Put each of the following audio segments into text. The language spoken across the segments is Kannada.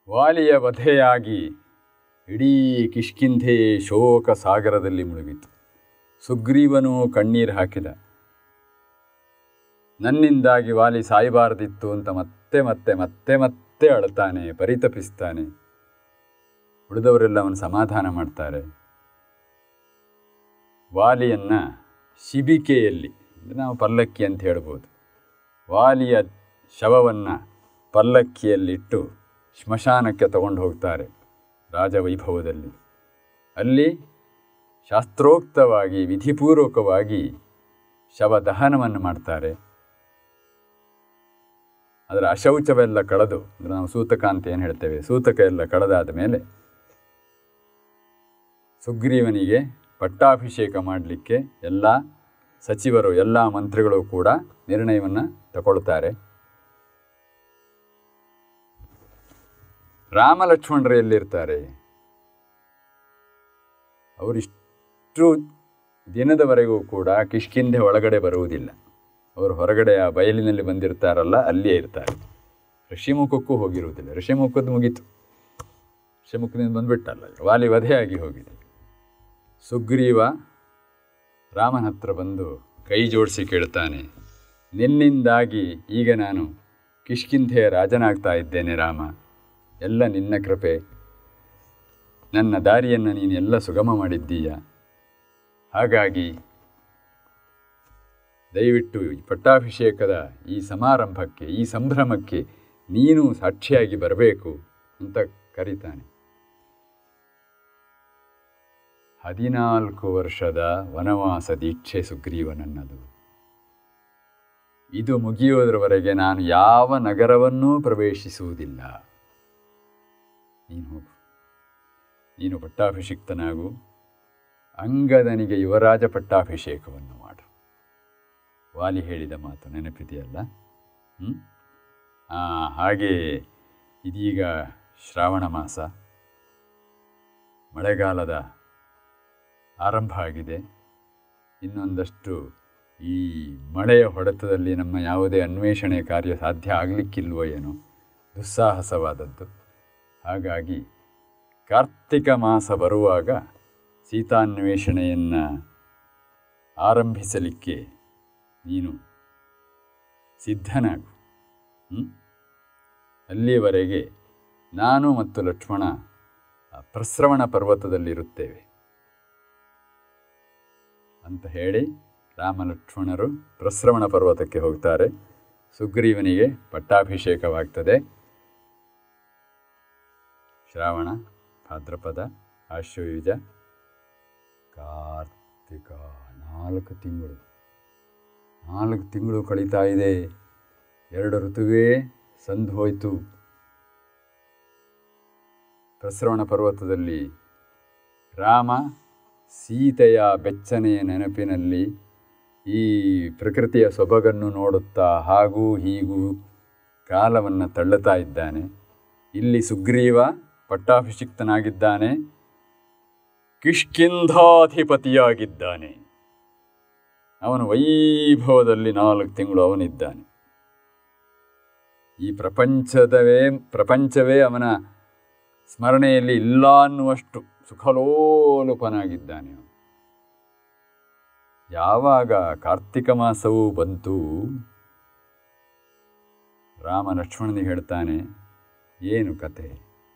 ವಾಲಿಯ ವಧೆಯಾಗಿ ಇಡೀ ಕಿಷ್ಕಿಂಧೆ ಶೋಕ ಸಾಗರದಲ್ಲಿ ಮುಳುಗಿತು ಸುಗ್ರೀವನು ಕಣ್ಣೀರು ಹಾಕಿದ ನನ್ನಿಂದಾಗಿ ವಾಲಿ ಸಾಯಬಾರದಿತ್ತು ಅಂತ ಮತ್ತೆ ಮತ್ತೆ ಮತ್ತೆ ಮತ್ತೆ ಅಳ್ತಾನೆ ಪರಿತಪಿಸ್ತಾನೆ ಉಳಿದವರೆಲ್ಲ ಅವನು ಸಮಾಧಾನ ಮಾಡ್ತಾರೆ ವಾಲಿಯನ್ನ ಶಿಬಿಕೆಯಲ್ಲಿ ಅಂದರೆ ನಾವು ಪಲ್ಲಕ್ಕಿ ಅಂತ ಹೇಳ್ಬೋದು ವಾಲಿಯ ಶವವನ್ನು ಪಲ್ಲಕ್ಕಿಯಲ್ಲಿಟ್ಟು ಸ್ಮಶಾನಕ್ಕೆ ತಗೊಂಡು ಹೋಗ್ತಾರೆ ರಾಜವೈಭವದಲ್ಲಿ ಅಲ್ಲಿ ಶಾಸ್ತ್ರೋಕ್ತವಾಗಿ ವಿಧಿಪೂರ್ವಕವಾಗಿ ಶವ ದಹನವನ್ನು ಮಾಡ್ತಾರೆ ಅದರ ಅಶೌಚವೆಲ್ಲ ಕಳೆದು ಅಂದರೆ ನಾವು ಸೂತಕ ಅಂತ ಏನು ಹೇಳ್ತೇವೆ ಸೂತಕ ಎಲ್ಲ ಕಳೆದಾದ ಮೇಲೆ ಸುಗ್ರೀವನಿಗೆ ಪಟ್ಟಾಭಿಷೇಕ ಮಾಡಲಿಕ್ಕೆ ಎಲ್ಲ ಸಚಿವರು ಎಲ್ಲ ಮಂತ್ರಿಗಳು ಕೂಡ ನಿರ್ಣಯವನ್ನು ತಗೊಳ್ತಾರೆ ರಾಮ ಲಕ್ಷ್ಮಣರು ಎಲ್ಲಿರ್ತಾರೆ ಅವರಿಷ್ಟು ದಿನದವರೆಗೂ ಕೂಡ ಕಿಷ್ಕಿಂಧೆ ಒಳಗಡೆ ಬರುವುದಿಲ್ಲ ಅವರು ಹೊರಗಡೆ ಆ ಬಯಲಿನಲ್ಲಿ ಬಂದಿರ್ತಾರಲ್ಲ ಅಲ್ಲಿಯೇ ಇರ್ತಾರೆ ಋಷಿಮುಖಕ್ಕೂ ಹೋಗಿರುವುದಿಲ್ಲ ಋಷಿಮುಖದ್ದು ಮುಗೀತು ಋಷಿಮುಖದಿಂದ ಬಂದುಬಿಟ್ಟಲ್ಲ ವಾಲಿ ವಧೆಯಾಗಿ ಹೋಗಿದೆ ಸುಗ್ರೀವ ರಾಮನ ಹತ್ರ ಬಂದು ಕೈ ಜೋಡಿಸಿ ಕೇಳ್ತಾನೆ ನಿನ್ನಿಂದಾಗಿ ಈಗ ನಾನು ಕಿಷ್ಕಿಂಧೆಯ ರಾಜನಾಗ್ತಾ ಇದ್ದೇನೆ ರಾಮ ಎಲ್ಲ ನಿನ್ನ ಕೃಪೆ ನನ್ನ ದಾರಿಯನ್ನು ನೀನು ಎಲ್ಲ ಸುಗಮ ಮಾಡಿದ್ದೀಯ ಹಾಗಾಗಿ ದಯವಿಟ್ಟು ಈ ಪಟ್ಟಾಭಿಷೇಕದ ಈ ಸಮಾರಂಭಕ್ಕೆ ಈ ಸಂಭ್ರಮಕ್ಕೆ ನೀನು ಸಾಕ್ಷಿಯಾಗಿ ಬರಬೇಕು ಅಂತ ಕರೀತಾನೆ ಹದಿನಾಲ್ಕು ವರ್ಷದ ವನವಾಸ ದೀಕ್ಷೆ ಸುಗ್ರೀವನನ್ನದು ಇದು ಮುಗಿಯೋದ್ರವರೆಗೆ ನಾನು ಯಾವ ನಗರವನ್ನೂ ಪ್ರವೇಶಿಸುವುದಿಲ್ಲ ನೀನು ಹೋಗು ನೀನು ಪಟ್ಟಾಭಿಷಿಕ್ತನಾಗು ಅಂಗದನಿಗೆ ಯುವರಾಜ ಪಟ್ಟಾಭಿಷೇಕವನ್ನು ಮಾಡು ವಾಲಿ ಹೇಳಿದ ಮಾತು ನೆನಪಿದೆಯಲ್ಲ ಹ್ಞೂ ಹಾಗೆ ಇದೀಗ ಶ್ರಾವಣ ಮಾಸ ಮಳೆಗಾಲದ ಆರಂಭ ಆಗಿದೆ ಇನ್ನೊಂದಷ್ಟು ಈ ಮಳೆಯ ಹೊಡೆತದಲ್ಲಿ ನಮ್ಮ ಯಾವುದೇ ಅನ್ವೇಷಣೆ ಕಾರ್ಯ ಸಾಧ್ಯ ಆಗಲಿಕ್ಕಿಲ್ವೋ ಏನೋ ದುಸ್ಸಾಹಸವಾದದ್ದು ಹಾಗಾಗಿ ಕಾರ್ತಿಕ ಮಾಸ ಬರುವಾಗ ಸೀತಾನ್ವೇಷಣೆಯನ್ನು ಆರಂಭಿಸಲಿಕ್ಕೆ ನೀನು ಸಿದ್ಧನಾಗು ಅಲ್ಲಿಯವರೆಗೆ ನಾನು ಮತ್ತು ಲಕ್ಷ್ಮಣ ಪ್ರಸ್ರವಣ ಪರ್ವತದಲ್ಲಿರುತ್ತೇವೆ ಅಂತ ಹೇಳಿ ರಾಮ ಲಕ್ಷ್ಮಣರು ಪ್ರಸ್ರವಣ ಪರ್ವತಕ್ಕೆ ಹೋಗ್ತಾರೆ ಸುಗ್ರೀವನಿಗೆ ಪಟ್ಟಾಭಿಷೇಕವಾಗ್ತದೆ ಶ್ರಾವಣ ಭಾದ್ರಪದ ಆಶ್ವಯುಜ ಕಾರ್ತಿಕ ನಾಲ್ಕು ತಿಂಗಳು ನಾಲ್ಕು ತಿಂಗಳು ಕಳೀತಾ ಇದೆ ಎರಡು ಋತುವೇ ಸಂದು ಹೋಯಿತು ಪ್ರಸ್ರವಣ ಪರ್ವತದಲ್ಲಿ ರಾಮ ಸೀತೆಯ ಬೆಚ್ಚನೆಯ ನೆನಪಿನಲ್ಲಿ ಈ ಪ್ರಕೃತಿಯ ಸೊಬಗನ್ನು ನೋಡುತ್ತಾ ಹಾಗೂ ಹೀಗೂ ಕಾಲವನ್ನು ತಳ್ಳುತ್ತಾ ಇದ್ದಾನೆ ಇಲ್ಲಿ ಸುಗ್ರೀವ ಪಟ್ಟಾಭಿಷಿಕ್ತನಾಗಿದ್ದಾನೆ ಕಿಷ್ಕಿಂಧಾಧಿಪತಿಯಾಗಿದ್ದಾನೆ ಅವನು ವೈಭವದಲ್ಲಿ ನಾಲ್ಕು ತಿಂಗಳು ಅವನಿದ್ದಾನೆ ಈ ಪ್ರಪಂಚದವೇ ಪ್ರಪಂಚವೇ ಅವನ ಸ್ಮರಣೆಯಲ್ಲಿ ಇಲ್ಲ ಅನ್ನುವಷ್ಟು ಸುಖಲೋಲುಪನಾಗಿದ್ದಾನೆ ಅವನು ಯಾವಾಗ ಕಾರ್ತಿಕ ಮಾಸವು ಬಂತು ರಾಮ ಲಕ್ಷ್ಮಣನಿಗೆ ಹೇಳ್ತಾನೆ ಏನು ಕತೆ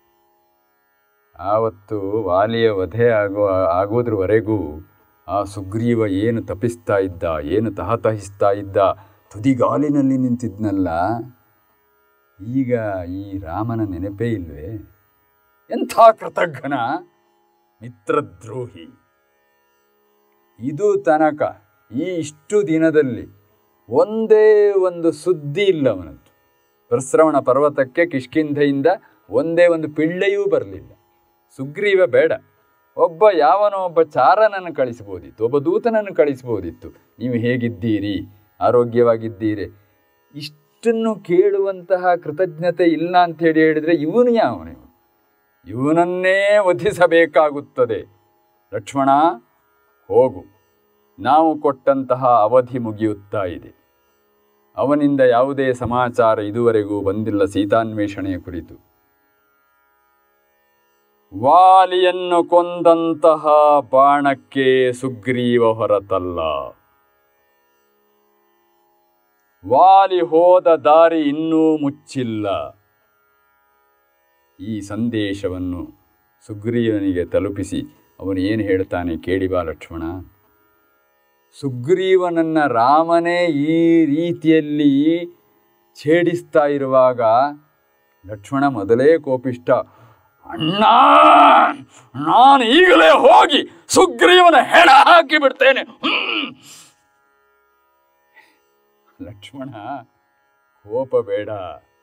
ಆವತ್ತು ವಾಲಿಯ ವಧೆ ಆಗೋ ಆಗೋದ್ರವರೆಗೂ ಆ ಸುಗ್ರೀವ ಏನು ತಪಿಸ್ತಾ ಇದ್ದ ಏನು ತಹತಹಿಸ್ತಾ ಇದ್ದ ತುದಿಗಾಲಿನಲ್ಲಿ ನಿಂತಿದ್ನಲ್ಲ ಈಗ ಈ ರಾಮನ ನೆನಪೇ ಇಲ್ವೇ ಎಂಥ ಕೃತಜ್ಞನ ಮಿತ್ರದ್ರೋಹಿ ಇದು ತನಕ ಈ ಇಷ್ಟು ದಿನದಲ್ಲಿ ಒಂದೇ ಒಂದು ಸುದ್ದಿ ಇಲ್ಲ ಅವನದ್ದು ಪ್ರಸ್ರವಣ ಪರ್ವತಕ್ಕೆ ಕಿಷ್ಕಿಂಧೆಯಿಂದ ಒಂದೇ ಒಂದು ಪಿಳ್ಳೆಯೂ ಬರಲಿಲ್ಲ ಸುಗ್ರೀವ ಬೇಡ ಒಬ್ಬ ಯಾವನೋ ಒಬ್ಬ ಚಾರನನ್ನು ಕಳಿಸ್ಬೋದಿತ್ತು ಒಬ್ಬ ದೂತನನ್ನು ಕಳಿಸ್ಬೋದಿತ್ತು ನೀವು ಹೇಗಿದ್ದೀರಿ ಆರೋಗ್ಯವಾಗಿದ್ದೀರಿ ಇಷ್ಟನ್ನು ಕೇಳುವಂತಹ ಕೃತಜ್ಞತೆ ಇಲ್ಲ ಅಂತ ಹೇಳಿ ಹೇಳಿದರೆ ಇವನು ಯಾವನು ಇವನನ್ನೇ ವಧಿಸಬೇಕಾಗುತ್ತದೆ ಲಕ್ಷ್ಮಣ ಹೋಗು ನಾವು ಕೊಟ್ಟಂತಹ ಅವಧಿ ಮುಗಿಯುತ್ತಾ ಇದೆ ಅವನಿಂದ ಯಾವುದೇ ಸಮಾಚಾರ ಇದುವರೆಗೂ ಬಂದಿಲ್ಲ ಸೀತಾನ್ವೇಷಣೆಯ ಕುರಿತು ವಾಲಿಯನ್ನು ಕೊಂದಂತಹ ಬಾಣಕ್ಕೆ ಸುಗ್ರೀವ ಹೊರತಲ್ಲ ವಾಲಿ ಹೋದ ದಾರಿ ಇನ್ನೂ ಮುಚ್ಚಿಲ್ಲ ಈ ಸಂದೇಶವನ್ನು ಸುಗ್ರೀವನಿಗೆ ತಲುಪಿಸಿ ಅವನು ಏನು ಹೇಳ್ತಾನೆ ಕೇಳಿ ಬಾ ಲಕ್ಷ್ಮಣ ಸುಗ್ರೀವನನ್ನ ರಾಮನೇ ಈ ರೀತಿಯಲ್ಲಿ ಛೇಡಿಸ್ತಾ ಇರುವಾಗ ಲಕ್ಷ್ಮಣ ಮೊದಲೇ ಕೋಪಿಷ್ಟ ಅಣ್ಣ ನಾನು ಈಗಲೇ ಹೋಗಿ ಸುಗ್ರೀವನ ಹೆಣ ಹಾಕಿ ಬಿಡ್ತೇನೆ ಹ್ಮ್. ಲಕ್ಷ್ಮಣ ಕೋಪ ಬೇಡ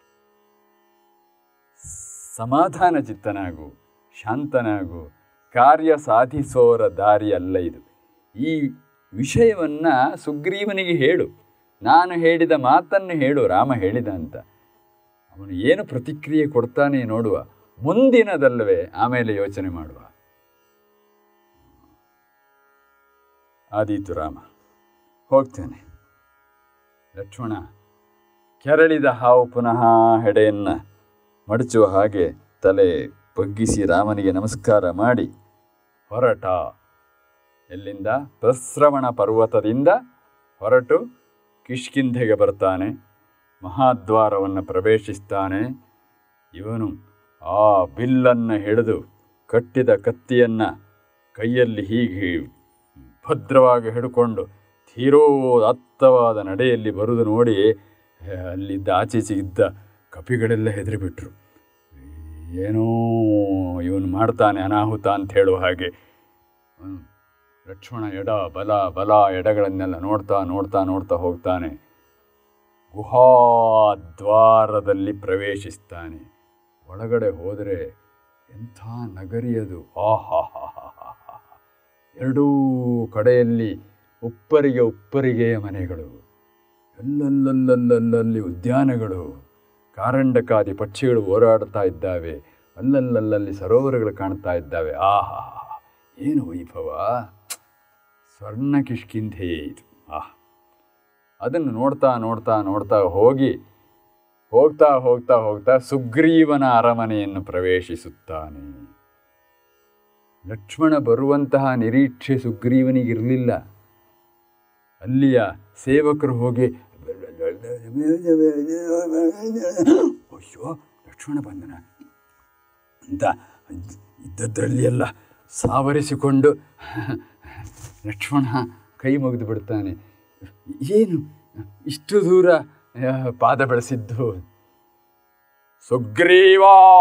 ಸಮಾಧಾನ ಚಿತ್ತನಾಗು ಶಾಂತನಾಗು ಕಾರ್ಯ ಸಾಧಿಸೋರ ದಾರಿ ಅಲ್ಲ ಇದು ಈ ವಿಷಯವನ್ನ ಸುಗ್ರೀವನಿಗೆ ಹೇಳು ನಾನು ಹೇಳಿದ ಮಾತನ್ನು ಹೇಳು ರಾಮ ಹೇಳಿದ ಅಂತ ಅವನು ಏನು ಪ್ರತಿಕ್ರಿಯೆ ಕೊಡ್ತಾನೆ ನೋಡುವ ಮುಂದಿನದಲ್ಲವೇ ಆಮೇಲೆ ಯೋಚನೆ ಮಾಡುವ ಆದೀತು ರಾಮ ಹೋಗ್ತೇನೆ ಲಕ್ಷ್ಮಣ ಕೆರಳಿದ ಹಾವು ಪುನಃ ಹೆಡೆಯನ್ನು ಮಡಚುವ ಹಾಗೆ ತಲೆ ಬಗ್ಗಿಸಿ ರಾಮನಿಗೆ ನಮಸ್ಕಾರ ಮಾಡಿ ಹೊರಟ ಎಲ್ಲಿಂದ ಪ್ರಸ್ರವಣ ಪರ್ವತದಿಂದ ಹೊರಟು ಕಿಷ್ಕಿಂಧೆಗೆ ಬರ್ತಾನೆ ಮಹಾದ್ವಾರವನ್ನು ಪ್ರವೇಶಿಸ್ತಾನೆ ಇವನು ಆ ಬಿಲ್ಲನ್ನು ಹಿಡಿದು ಕಟ್ಟಿದ ಕತ್ತಿಯನ್ನು ಕೈಯಲ್ಲಿ ಹೀಗೆ ಭದ್ರವಾಗಿ ಹಿಡ್ಕೊಂಡು ತೀರೋ ದತ್ತವಾದ ನಡೆಯಲ್ಲಿ ಬರುವುದು ನೋಡಿ ಅಲ್ಲಿದ್ದ ಆಚೀಚೆ ಇದ್ದ ಕಪಿಗಳೆಲ್ಲ ಹೆದರಿಬಿಟ್ರು ಏನೋ ಇವನು ಮಾಡ್ತಾನೆ ಅನಾಹುತ ಅಂತ ಹೇಳುವ ಹಾಗೆ ಹ್ಮ್. ಲಕ್ಷ್ಮಣ ಎಡ ಬಲ ಬಲ ಎಡಗಳನ್ನೆಲ್ಲ ನೋಡ್ತಾ ನೋಡ್ತಾ ನೋಡ್ತಾ ಹೋಗ್ತಾನೆ ಗುಹಾದ್ವಾರದಲ್ಲಿ ಪ್ರವೇಶಿಸ್ತಾನೆ ಒಳಗಡೆ ಹೋದರೆ ಎಂಥ ನಗರಿ ಅದು ಆಹಾ ಎರಡೂ ಕಡೆಯಲ್ಲಿ ಉಪ್ಪರಿಗೆ ಉಪ್ಪರಿಗೆಯ ಮನೆಗಳು ಅಲ್ಲಲ್ಲಲ್ಲಲ್ಲಲ್ಲಿ ಉದ್ಯಾನಗಳು ಕಾರಂಡಕಾದಿ ಪಕ್ಷಿಗಳು ಓಡಾಡ್ತಾ ಇದ್ದಾವೆ ಅಲ್ಲಲ್ಲಲ್ಲಲ್ಲಿ ಸರೋವರಗಳು ಕಾಣ್ತಾ ಇದ್ದಾವೆ ಆಹಾ ಏನು ವೈಭವ ಸ್ವರ್ಣ ಕಿಷ್ಕಿಂಧೆ ಇದು ಆಹ್ ಅದನ್ನು ನೋಡ್ತಾ ನೋಡ್ತಾ ನೋಡ್ತಾ ಹೋಗಿ ಹೋಗ್ತಾ ಹೋಗ್ತಾ ಹೋಗ್ತಾ ಸುಗ್ರೀವನ ಅರಮನೆಯನ್ನು ಪ್ರವೇಶಿಸುತ್ತಾನೆ ಲಕ್ಷ್ಮಣ ಬರುವಂತಹ ನಿರೀಕ್ಷೆ ಸುಗ್ರೀವನಿಗಿರಲಿಲ್ಲ ಅಲ್ಲಿಯ ಸೇವಕರು ಹೋಗಿ ಅಯ್ಯೋ ಲಕ್ಷ್ಮಣ ಬಂದನ ಅಂತ ಇದ್ದದ್ರಲ್ಲಿ ಎಲ್ಲ ಸಾವರಿಸಿಕೊಂಡು ಲಕ್ಷ್ಮಣ ಕೈ ಮುಗಿದು ಬಿಡ್ತಾನೆ ಏನು ಇಷ್ಟು ದೂರ ಆ, ಪಾದ ಬೆಳೆಸಿದ್ದು ಸುಗ್ರೀವ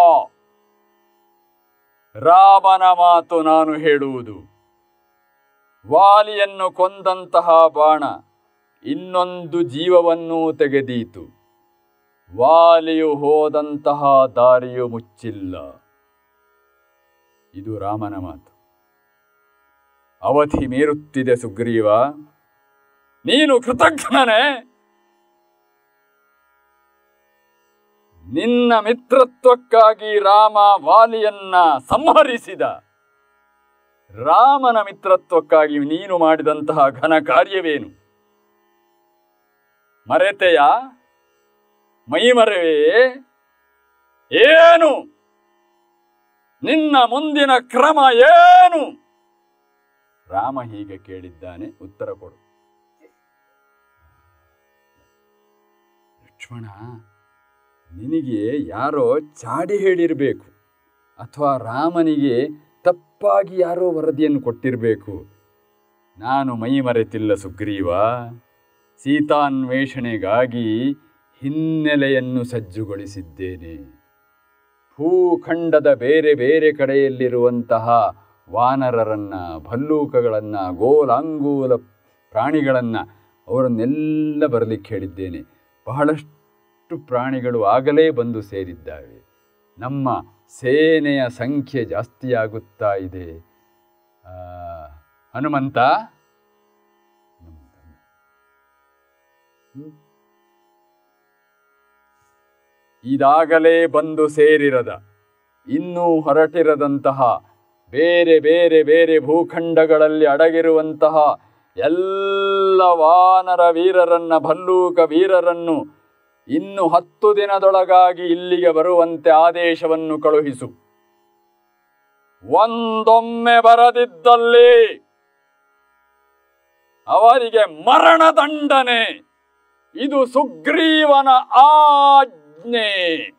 ರಾಮನ ಮಾತು ನಾನು ಹೇಳುವುದು ವಾಲಿಯನ್ನು ಕೊಂದಂತಹ ಬಾಣ ಇನ್ನೊಂದು ಜೀವವನ್ನೂ ತೆಗೆದೀತು ವಾಲಿಯು ಹೋದಂತಹ ದಾರಿಯು ಮುಚ್ಚಿಲ್ಲ ಇದು ರಾಮನ ಮಾತು ಅವಧಿ ಮೀರುತ್ತಿದೆ ಸುಗ್ರೀವ ನೀನು ಕೃತಜ್ಞನೇ ನಿನ್ನ ಮಿತ್ರತ್ವಕ್ಕಾಗಿ ರಾಮ ವಾಲಿಯನ್ನ ಸಂಹರಿಸಿದ ರಾಮನ ಮಿತ್ರತ್ವಕ್ಕಾಗಿ ನೀನು ಮಾಡಿದಂತಹ ಘನ ಕಾರ್ಯವೇನು ಮರೆತೆಯ ಮೈಮರೆವೇ ಏನು ನಿನ್ನ ಮುಂದಿನ ಕ್ರಮ ಏನು ರಾಮ ಹೀಗೆ ಕೇಳಿದ್ದಾನೆ ಉತ್ತರ ಕೊಡು ಲಕ್ಷ್ಮಣ ನಿನಗೆ ಯಾರೋ ಚಾಡಿ ಹೇಳಿರಬೇಕು ಅಥವಾ ರಾಮನಿಗೆ ತಪ್ಪಾಗಿ ಯಾರೋ ವರದಿಯನ್ನು ಕೊಟ್ಟಿರಬೇಕು ನಾನು ಮೈ ಮರೆತಿಲ್ಲ ಸುಗ್ರೀವ ಸೀತಾನ್ವೇಷಣೆಗಾಗಿ ಹಿನ್ನೆಲೆಯನ್ನು ಸಜ್ಜುಗೊಳಿಸಿದ್ದೇನೆ ಭೂಖಂಡದ ಬೇರೆ ಬೇರೆ ಕಡೆಯಲ್ಲಿರುವಂತಹ ವಾನರರನ್ನು ಭಲ್ಲೂಕಗಳನ್ನು ಗೋಲಾಂಗೂಲ ಪ್ರಾಣಿಗಳನ್ನು ಅವರನ್ನೆಲ್ಲ ಬರಲಿಕ್ಕೆ ಹೇಳಿದ್ದೇನೆ ಬಹಳಷ್ಟು ಪ್ರಾಣಿಗಳು ಆಗಲೇ ಬಂದು ಸೇರಿದ್ದಾವೆ ನಮ್ಮ ಸೇನೆಯ ಸಂಖ್ಯೆ ಜಾಸ್ತಿಯಾಗುತ್ತಾ ಇದೆ ಆ, ಹನುಮಂತ ಹ್ಮ್. ಇದಾಗಲೇ ಬಂದು ಸೇರಿರದ ಇನ್ನೂ ಹೊರಟಿರದಂತಹ ಬೇರೆ ಬೇರೆ ಬೇರೆ ಭೂಖಂಡಗಳಲ್ಲಿ ಅಡಗಿರುವಂತಹ ಎಲ್ಲ ವಾನರ ವೀರರನ್ನ ಭಲ್ಲೂಕ ವೀರರನ್ನು ಇನ್ನು ಹತ್ತು ದಿನದೊಳಗಾಗಿ ಇಲ್ಲಿಗೆ ಬರುವಂತೆ ಆದೇಶವನ್ನು ಕಳುಹಿಸು ಒಂದೊಮ್ಮೆ ಬರದಿದ್ದಲ್ಲಿ ಅವರಿಗೆ ಮರಣದಂಡನೆ ಇದು ಸುಗ್ರೀವನ ಆಜ್ಞೆ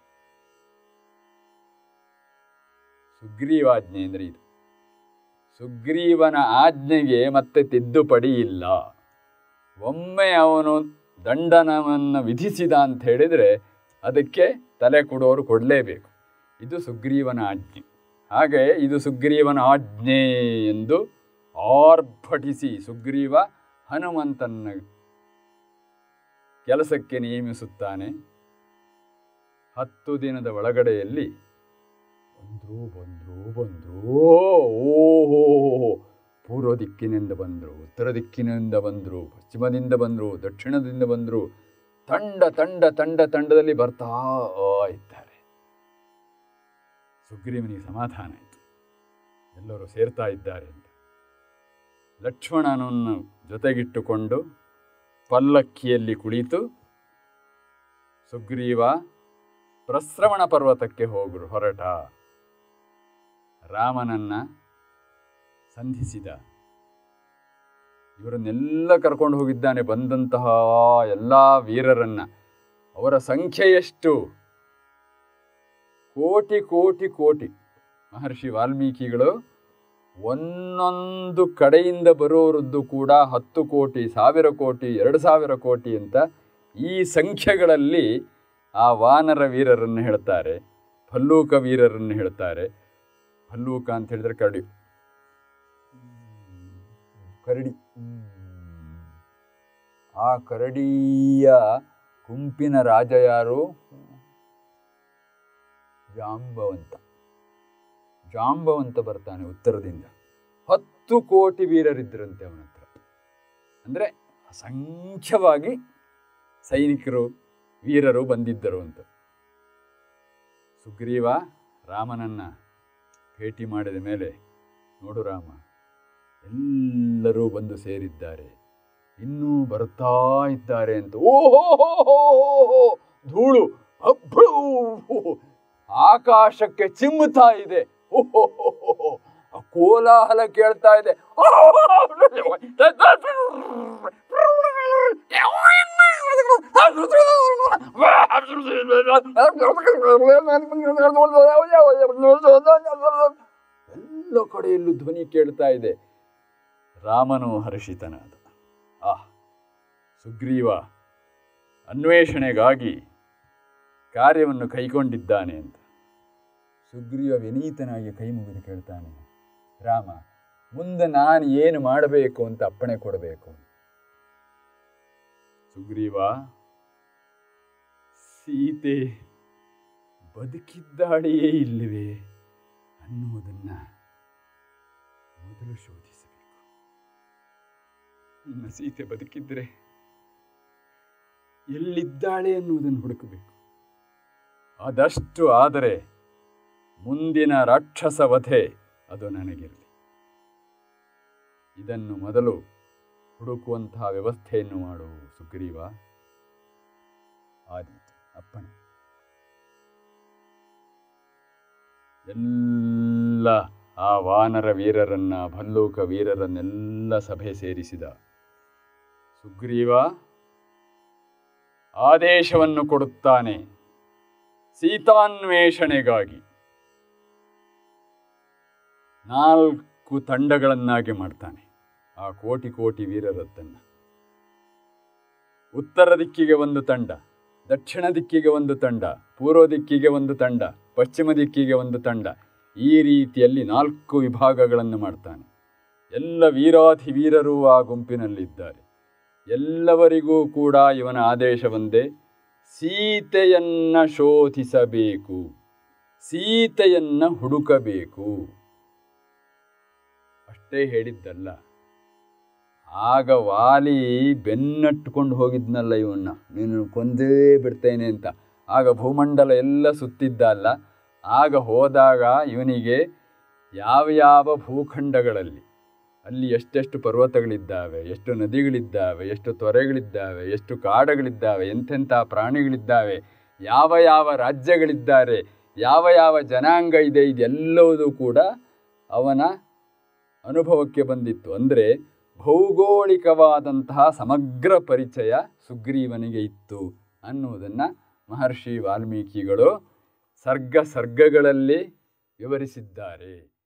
ಸುಗ್ರೀವಾಜ್ಞೆ ಅಂದ್ರೆ ಇದು ಸುಗ್ರೀವನ ಆಜ್ಞೆಗೆ ಮತ್ತೆ ತಿದ್ದುಪಡಿ ಇಲ್ಲ ಒಮ್ಮೆ ಅವನು ದಂಡನವನ್ನು ವಿಧಿಸಿದ ಅಂತ ಹೇಳಿದರೆ ಅದಕ್ಕೆ ತಲೆ ಕೊಡೋರು ಕೊಡಲೇಬೇಕು ಇದು ಸುಗ್ರೀವನ ಆಜ್ಞೆ ಹಾಗೆ ಇದು ಸುಗ್ರೀವನ ಆಜ್ಞೆ ಎಂದು ಆರ್ಭಟಿಸಿ ಸುಗ್ರೀವ ಹನುಮಂತನ ಕೆಲಸಕ್ಕೆ ನೇಮಿಸುತ್ತಾನೆ ಹತ್ತು ದಿನದ ಒಳಗಡೆಯಲ್ಲಿ ಬಂದ್ರು ಬಂದ್ರು ಬಂದ್ರು ಓಹೋ ಪೂರ್ವ ದಿಕ್ಕಿನಿಂದ ಬಂದರು ಉತ್ತರ ದಿಕ್ಕಿನಿಂದ ಬಂದರು ಪಶ್ಚಿಮದಿಂದ ಬಂದರು ದಕ್ಷಿಣದಿಂದ ಬಂದರು ತಂಡ ತಂಡ ತಂಡ ತಂಡದಲ್ಲಿ ಬರ್ತಾ ಇದ್ದಾರೆ ಸುಗ್ರೀವನಿಗೆ ಸಮಾಧಾನ ಆಯಿತು ಎಲ್ಲರೂ ಸೇರ್ತಾ ಇದ್ದಾರೆ ಅಂತ ಲಕ್ಷ್ಮಣನನ್ನು ಜೊತೆಗಿಟ್ಟುಕೊಂಡು ಪಲ್ಲಕ್ಕಿಯಲ್ಲಿ ಕುಳಿತು ಸುಗ್ರೀವ ಪ್ರಸ್ರವಣ ಪರ್ವತಕ್ಕೆ ಹೋಗರು ಹೊರಟ ರಾಮನನ್ನ ಸಂಧಿಸಿದ ಇವರನ್ನೆಲ್ಲ ಕರ್ಕೊಂಡು ಹೋಗಿದ್ದಾನೆ ಬಂದಂತಹ ಎಲ್ಲ ವೀರರನ್ನ ಅವರ ಸಂಖ್ಯೆ ಎಷ್ಟು ಕೋಟಿ ಕೋಟಿ ಕೋಟಿ ಮಹರ್ಷಿ ವಾಲ್ಮೀಕಿಗಳು ಒಂದೊಂದು ಕಡೆಯಿಂದ ಬರೋರದ್ದು ಕೂಡ ಹತ್ತು ಕೋಟಿ ಸಾವಿರ ಕೋಟಿ ಎರಡು ಸಾವಿರ ಕೋಟಿ ಅಂತ ಈ ಸಂಖ್ಯೆಗಳಲ್ಲಿ ಆ ವಾನರ ವೀರರನ್ನು ಹೇಳ್ತಾರೆ ಭಲ್ಲೂಕ ವೀರರನ್ನು ಹೇಳ್ತಾರೆ ಭಲ್ಲೂಕ ಅಂತ ಹೇಳಿದ್ರೆ ಕರಡಿ ಕರಡಿ ಆ ಕರಡಿಯ ಗುಂಪಿನ ರಾಜ ಯಾರು ಜಾಂಬವಂತ ಜಾಂಬವಂತ ಬರ್ತಾನೆ ಉತ್ತರದಿಂದ ಹತ್ತು ಕೋಟಿ ವೀರರಿದ್ದರಂತೆ ಅವನ ಹತ್ರ ಅಂದರೆ ಅಸಂಖ್ಯವಾಗಿ ಸೈನಿಕರು ವೀರರು ಬಂದಿದ್ದರು ಅಂತ ಸುಗ್ರೀವ ರಾಮನನ್ನ ಭೇಟಿ ಮಾಡಿದ ಮೇಲೆ ನೋಡು ರಾಮ ಎಲ್ಲರೂ ಬಂದು ಸೇರಿದ್ದಾರೆ ಇನ್ನೂ ಬರ್ತಾ ಇದ್ದಾರೆ ಅಂತ ಓಹೋ ಧೂಳು ಅಬ್ಬು ಆಕಾಶಕ್ಕೆ ಚಿಮ್ಮುತ್ತಾ ಇದೆ ಓಹೋ ಕೋಲಾಹಲ ಕೇಳ್ತಾ ಇದೆ ಎಲ್ಲ ಕಡೆಯಲ್ಲೂ ಧ್ವನಿ ಕೇಳ್ತಾ ಇದೆ ರಾಮನು ಹರ್ಷಿತನಾದ ಆಹ್ ಸುಗ್ರೀವ ಅನ್ವೇಷಣೆಗಾಗಿ ಕಾರ್ಯವನ್ನು ಕೈಗೊಂಡಿದ್ದಾನೆ ಅಂತ ಸುಗ್ರೀವ ವಿನೀತನಾಗಿ ಕೈ ಮುಗಿದು ಕೇಳ್ತಾನೆ ರಾಮ ಮುಂದೆ ನಾನು ಏನು ಮಾಡಬೇಕು ಅಂತ ಅಪ್ಪಣೆ ಕೊಡಬೇಕು ಸುಗ್ರೀವ ಸೀತೆ ಬದುಕಿದ್ದಾಳೆಯೇ ಇಲ್ಲವೇ ಅನ್ನುವುದನ್ನ ಮೊದಲು ಶೋಧಿಸಬೇಕು ನನ್ನ ಸೀತೆ ಬದುಕಿದ್ರೆ ಎಲ್ಲಿದ್ದಾಳೆ ಅನ್ನುವುದನ್ನು ಹುಡುಕಬೇಕು ಅದಷ್ಟು ಆದರೆ ಮುಂದಿನ ರಾಕ್ಷಸ ವಧೆ ಅದು ನನಗಿರಲಿ ಇದನ್ನು ಮೊದಲು ಹುಡುಕುವಂತಹ ವ್ಯವಸ್ಥೆಯನ್ನು ಮಾಡು ಸುಗ್ರೀವ ಆದೀತು ಅಪ್ಪಣೆ ಎಲ್ಲ ಆ ವಾನರ ವೀರರನ್ನ ಭಲ್ಲೂಕ ವೀರರನ್ನೆಲ್ಲ ಸಭೆ ಸೇರಿಸಿದ ಸುಗ್ರೀವ ಆದೇಶವನ್ನು ಕೊಡುತ್ತಾನೆ ಸೀತಾನ್ವೇಷಣೆಗಾಗಿ ನಾಲ್ಕು ತಂಡಗಳನ್ನಾಗಿ ಮಾಡ್ತಾನೆ ಆ ಕೋಟಿ ಕೋಟಿ ವೀರರದ್ದನ್ನು ಉತ್ತರ ದಿಕ್ಕಿಗೆ ಒಂದು ತಂಡ ದಕ್ಷಿಣ ದಿಕ್ಕಿಗೆ ಒಂದು ತಂಡ ಪೂರ್ವ ದಿಕ್ಕಿಗೆ ಒಂದು ತಂಡ ಪಶ್ಚಿಮ ದಿಕ್ಕಿಗೆ ಒಂದು ತಂಡ ಈ ರೀತಿಯಲ್ಲಿ ನಾಲ್ಕು ವಿಭಾಗಗಳನ್ನು ಮಾಡ್ತಾನೆ ಎಲ್ಲ ವೀರಾಧಿ ವೀರರು ಆ ಗುಂಪಿನಲ್ಲಿದ್ದಾರೆ ಎಲ್ಲವರಿಗೂ ಕೂಡ ಇವನ ಆದೇಶ ಒಂದೇ ಸೀತೆಯನ್ನ ಶೋಧಿಸಬೇಕು ಸೀತೆಯನ್ನ ಹುಡುಕಬೇಕು ಅಷ್ಟೇ ಹೇಳಿದ್ದಲ್ಲ ಆಗ ವಾಲಿ ಬೆನ್ನಟ್ಟುಕೊಂಡು ಹೋಗಿದ್ನಲ್ಲ ಇವನ್ನ ನೀನು ಕೊಂದೇ ಬಿಡ್ತೇನೆ ಅಂತ ಆಗ ಭೂಮಂಡಲ ಎಲ್ಲ ಸುತ್ತಿದ್ದ ಅಲ್ಲ ಆಗ ಹೋದಾಗ ಇವನಿಗೆ ಯಾವ ಯಾವ ಭೂಖಂಡಗಳಲ್ಲಿ ಅಲ್ಲಿ ಎಷ್ಟೆಷ್ಟು ಪರ್ವತಗಳಿದ್ದಾವೆ ಎಷ್ಟು ನದಿಗಳಿದ್ದಾವೆ ಎಷ್ಟು ತೊರೆಗಳಿದ್ದಾವೆ ಎಷ್ಟು ಕಾಡುಗಳಿದ್ದಾವೆ ಎಂತೆಂಥ ಪ್ರಾಣಿಗಳಿದ್ದಾವೆ ಯಾವ ಯಾವ ರಾಜ್ಯಗಳಿದ್ದಾರೆ ಯಾವ ಯಾವ ಜನಾಂಗ ಇದೆ ಇದೆಲ್ಲವೂ ಕೂಡ ಅವನ ಅನುಭವಕ್ಕೆ ಬಂದಿತ್ತು ಅಂದರೆ ಭೌಗೋಳಿಕವಾದಂತಹ ಸಮಗ್ರ ಪರಿಚಯ ಸುಗ್ರೀವನಿಗೆ ಇತ್ತು ಅನ್ನುವುದನ್ನು ಮಹರ್ಷಿ ವಾಲ್ಮೀಕಿಗಳು ಸರ್ಗ ಸರ್ಗಗಳಲ್ಲಿ ವಿವರಿಸಿದ್ದಾರೆ